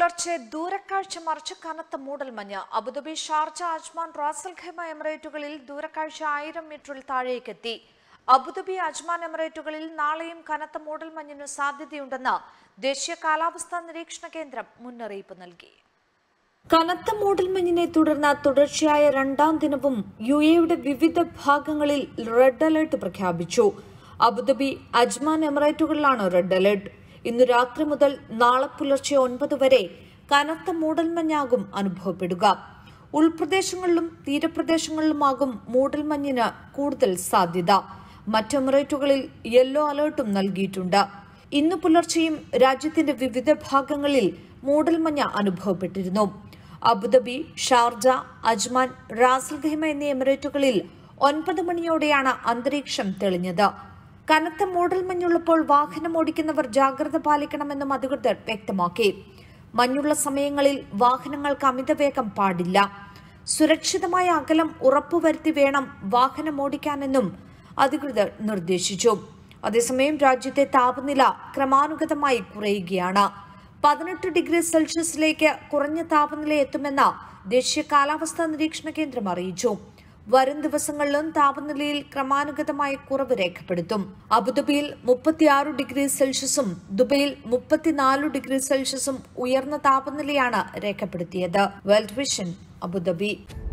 പുലർച്ചെ ദൂരക്കാഴ്ച മറിച്ച് കനത്ത മൂടൽമഞ്ഞ് Abu Dhabi Sharjah Ajman Ras al Khaimah എമിറേറ്റുകളിൽ ദൂരക്കാഴ്ച ആയിരം മീറ്ററിൽ താഴേക്കെത്തി അബുദാബി അജ്മാൻ എമിറേറ്റുകളിൽ നാളെയും കനത്ത മൂടൽമഞ്ഞിന് സാധ്യതയുണ്ടെന്ന് ദേശീയ കാലാവസ്ഥാ നിരീക്ഷണ കേന്ദ്രം മുന്നറിയിപ്പ് നൽകി കനത്ത മൂടൽമഞ്ഞിനെ തുടർന്ന് തുടർച്ചയായ രണ്ടാം ദിനവും യു എയുടെ വിവിധ ഭാഗങ്ങളിൽ റെഡ് അലർട്ട് പ്രഖ്യാപിച്ചു അബുദാബി അജ്മാൻ എമിറേറ്റുകളിലാണ് റെഡ് അലർട്ട് ഇന്ന് രാത്രി മുതൽ നാളെ പുലർച്ചെ ഒൻപത് വരെ കനത്ത മൂടൽമഞ്ഞാകും അനുഭവപ്പെടുക ഉൾപ്രദേശങ്ങളിലും തീരപ്രദേശങ്ങളിലുമാകും മൂടൽമഞ്ഞിന് കൂടുതൽ സാധ്യത മറ്റ് എമിറേറ്റുകളിൽ യെല്ലോ അലർട്ടും നൽകിയിട്ടുണ്ട് ഇന്ന് പുലർച്ചെയും രാജ്യത്തിന്റെ വിവിധ ഭാഗങ്ങളിൽ മൂടൽമഞ്ഞ അനുഭവപ്പെട്ടിരുന്നു Abu Dhabi Sharjah Ajman Ras al Khaimah എന്നീ എമിറേറ്റുകളിൽ ഒൻപത് മണിയോടെയാണ് അന്തരീക്ഷം തെളിഞ്ഞത് കനത്ത മൂടൽമഞ്ഞുള്ളപ്പോൾ വാഹനം ഓടിക്കുന്നവർ ജാഗ്രത പാലിക്കണമെന്നും അധികൃതർ വ്യക്തമാക്കി മഞ്ഞുള്ള സമയങ്ങളിൽ വാഹനങ്ങൾക്ക് അമിതവേഗം പാടില്ല സുരക്ഷിതമായ അകലം ഉറപ്പുവരുത്തി വേണം വാഹനം ഓടിക്കാനെന്നും അധികൃതർ നിർദ്ദേശിച്ചു അതേസമയം രാജ്യത്തെ താപനില ക്രമാനുഗതമായി കുറയുകയാണ് പതിനെട്ട് ഡിഗ്രി സെൽഷ്യസിലേക്ക് കുറഞ്ഞ താപനില എത്തുമെന്ന് ദേശീയ കാലാവസ്ഥാ നിരീക്ഷണ കേന്ദ്രം അറിയിച്ചു വരും ദിവസങ്ങളിലും താപനിലയിൽ ക്രമാനുഗതമായ കുറവ് രേഖപ്പെടുത്തും അബുദാബിയിൽ മുപ്പത്തിയാറ് ഡിഗ്രി സെൽഷ്യസും ദുബൈയിൽ മുപ്പത്തിനാല് ഡിഗ്രി സെൽഷ്യസും ഉയർന്ന താപനിലയാണ് രേഖപ്പെടുത്തിയത് വേൾഡ് വിഷൻ അബുദാബി